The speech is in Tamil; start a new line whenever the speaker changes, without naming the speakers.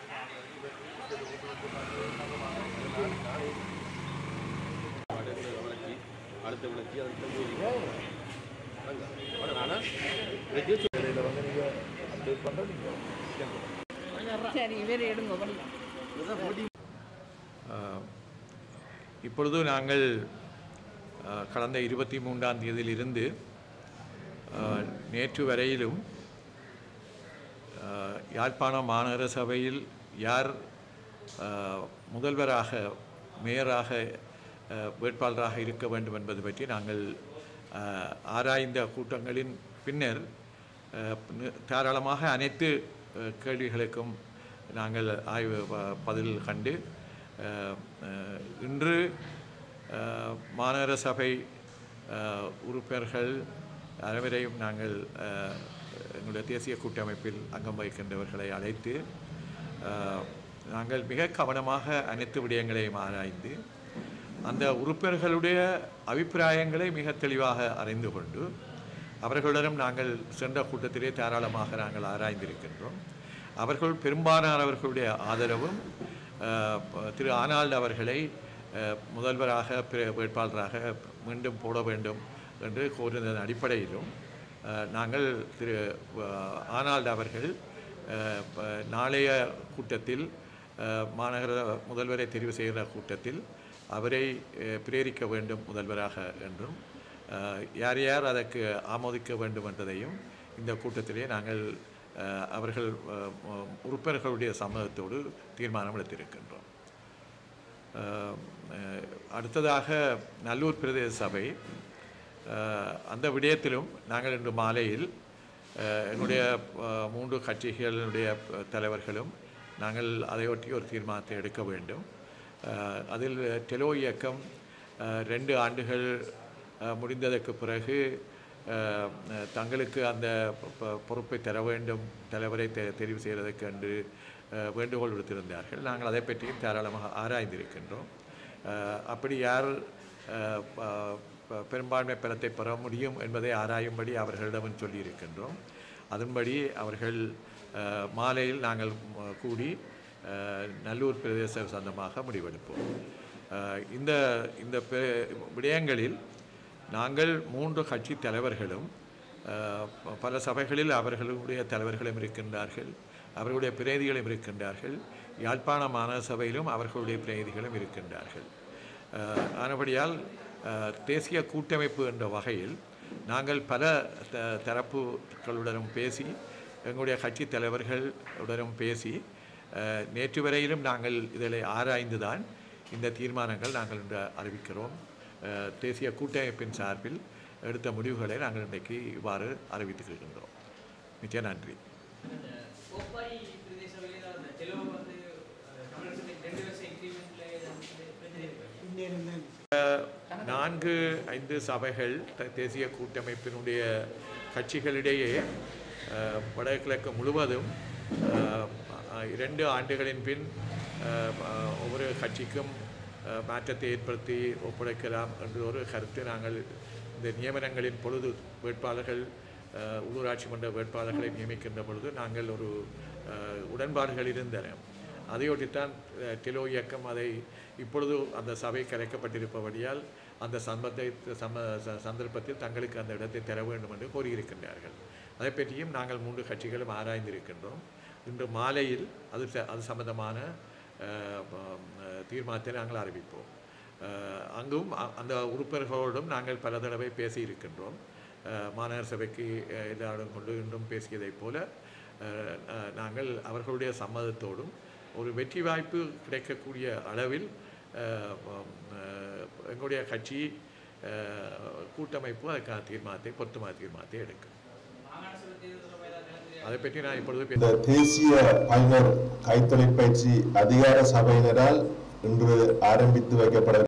அடுத்த விளக்கி அடுத்த ஆனால் இடையில வந்து நீங்கள் அப்டேட் பண்ணுற நீங்கள்
சரி இவர் எடுங்க வரலாம்
இப்பொழுது நாங்கள் அஹ், கடந்த இருபத்தி மூன்றாம் தேதியிலிருந்து அஹ், நேற்று வரையிலும் அஹ், யாழ்ப்பாண மாநகர சபையில் யார் அஹ், முதல்வராக மேயராக அஹ், வேட்பாளராக இருக்க வேண்டும் என்பது பற்றி நாங்கள் அஹ், ஆராய்ந்த கூட்டங்களின் பின்னர் அஹ், நி- தாராளமாக அனைத்து அஹ், கேள்விகளுக்கும் நாங்கள் ஆய்வு ப- பதில் கண்டு அஹ், அஹ், இன்று அஹ், மாநகர சபை அஹ், உறுப்பினர்கள் அனைவரையும் நாங்கள் அஹ், எங்களுடைய தேசிய கூட்டமைப்பில் அங்கம் வகிக்கின்றவர்களை அழைத்து அஹ், நாங்கள் மிக கவனமாக அனைத்து விடயங்களையும் ஆராய்ந்து அந்த உறுப்பினர்களுடைய அபிப்பிராயங்களை மிக தெளிவாக அறிந்து கொண்டு அவர்களுடன் நாங்கள் சென்ற கூட்டத்திலே தாராளமாக நாங்கள் ஆராய்ந்திருக்கின்றோம் அவர்கள் பெரும்பாலானவர்களுடைய ஆதரவும் அஹ், ப- திரு ஆனால்ட் அவர்களை அஹ், முதல்வராக பிர- வேட்பாளராக மீண்டும் போட வேண்டும் என்று கோரினதன் அடிப்படையிலும் அஹ், நாங்கள் திரு அஹ், ஆனால்ட் அவர்கள் அஹ், ப- நாளைய கூட்டத்தில் அஹ், மாநகர முதல்வரை தெரிவு செய்கிற கூட்டத்தில் அவரை அஹ், பிரேரிக்க வேண்டும் முதல்வராக என்றும் அஹ், யார் யார் அதற்கு ஆமோதிக்க வேண்டும் என்பதையும் இந்த கூட்டத்திலே நாங்கள் அஹ், அவர்கள் அஹ், உ- உறுப்பினர்களுடைய சம்மதத்தோடு தீர்மானம் எடுத்திருக்கின்றோம் அஹ், அஹ், அடுத்ததாக நல்லூர் பிரதேச சபை அஹ், அந்த விடயத்திலும் நாங்கள் இன்று மாலையில் அஹ், எங்களுடைய அஹ், மூன்று கட்சிகளுடைய அஹ், தலைவர்களும் நாங்கள் அதையொட்டி ஒரு தீர்மானத்தை எடுக்க வேண்டும் அஹ், அதில் டெலோ இயக்கம் அஹ், ரெண்டு ஆண்டுகள் அஹ், முடிந்ததற்கு பிறகு அஹ், அஹ், தங்களுக்கு அந்த பொ- பொ- பொறுப்பை தர வேண்டும் தலைவரை தெ தெரிவு செய்வதற்கு என்று அஹ், வேண்டுகோள் விடுத்திருந்தார்கள் நாங்கள் அதை பற்றியும் தாராளமாக ஆராய்ந்திருக்கின்றோம் அஹ், அப்படி யார் அஹ், ப- ப- பெரும்பான்மை பலத்தை பெற முடியும் என்பதை ஆராயும்படி அவர்களிடம் சொல்லியிருக்கின்றோம் அதன்படி அவர்கள் அஹ், மாலையில் நாங்கள் ம- கூடி அஹ், நல்லூர் பிரதேச சொந்தமாக முடிவெடுப்போம் அஹ், இந்த இந்த பெ- விடயங்களில் நாங்கள் மூன்று கட்சி தலைவர்களும் அஹ், ப- பல சபைகளில் அவர்களுடைய தலைவர்களும் இருக்கின்றார்கள் அவர்களுடைய பிரதிகளும் இருக்கின்றார்கள் யாழ்ப்பாண மாநகர சபையிலும் அவர்களுடைய பிரதிகளும் இருக்கின்றார்கள் அஹ், ஆனபடியால் அஹ், தேசிய கூட்டமைப்பு என்ற வகையில் நாங்கள் பல த தரப்புகளுடனும் பேசி எங்களுடைய கட்சி தலைவர்களுடனும் பேசி அஹ், நேற்று வரையிலும் நாங்கள் இதில் ஆராய்ந்து தான் இந்த தீர்மானங்கள் நாங்கள் இன்று அறிவிக்கிறோம் அஹ், தேசிய கூட்டமைப்பின் சார்பில் எடுத்த முடிவுகளை நாங்கள் இன்றைக்கு இவ்வாறு அறிவித்திருக்கின்றோம் மிக்க நன்றி
அந்த கோப்பாய் பிரதேச வழியில் அந்த தெலுங்கு வந்து அஹ், தமிழரசு ரெண்டு வருஷம் இன்க்ரிமெண்ட்ல பிரச்சனை இருக்கு
நான்கு ஐந்து சபைகள் த- தேசிய கூட்டமைப்பினுடைய கட்சிகளிடையே அஹ், வடகிழக்கு முழுவதும் அஹ், அஹ், இரண்டு ஆண்டுகளின் பின் அஹ், அஹ், ஒவ்வொரு கட்சிக்கும் அஹ், மாற்றத்தை ஏற்படுத்தி ஒப்படைக்கலாம் என்ற ஒரு கருத்து நாங்கள் இந்த நியமனங்களின் பொழுது வேட்பாளர்கள் அஹ், உள்ளூராட்சி மன்ற வேட்பாளர்களை நியமிக்கின்ற பொழுது நாங்கள் ஒரு அஹ், உடன்பாடுகள் இருந்தன அதையொட்டித்தான் அஹ், டெலோ இயக்கம் அதை இப்பொழுது அந்த சபை கலைக்கப்பட்டிருப்பபடியால் அந்த சம்பத்தை சம ச- சந்தர்ப்பத்தில் தங்களுக்கு அந்த இடத்தை தர வேண்டும் என்று கோரியிருக்கின்றார்கள் அதை பற்றியும் நாங்கள் மூன்று கட்சிகளும் ஆராய்ந்திருக்கின்றோம் இன்று மாலையில் அது ச- அது சம்பந்தமான அஹ், ப- அஹ், தீர்மானத்தை நாங்கள் அறிவிப்போம் அஹ், அங்கும் அ- அந்த உறுப்பினர்களோடும் நாங்கள் பல தடவை பேசியிருக்கின்றோம் அஹ், மாநகர சபைக்கு அஹ், எல்லாரும் கொண்டு இன்றும் பேசியதைப் போல அஹ், அஹ், நாங்கள் அவர்களுடைய சம்மதத்தோடும் ஒரு வெற்றி வாய்ப்பு கிடைக்கக்கூடிய அளவில் அஹ், அஹ், எங்களுடைய கட்சி அஹ், கூட்டமைப்பு அதுக்கான தீர்மானத்தை பொருத்தமான தீர்மானத்தை எடுக்கும்
மாகாண சபை தேர்தல் தொடர்பாக ஏதாவது நிலந்திரியா
அதை பற்றி நான் இப்பொழுது பேச
இந்த தேசிய பைனர் கைத்தொழிற்பயிற்சி அதிகார சபையினரால் இன்று ஆரம்பித்து வைக்கப்பட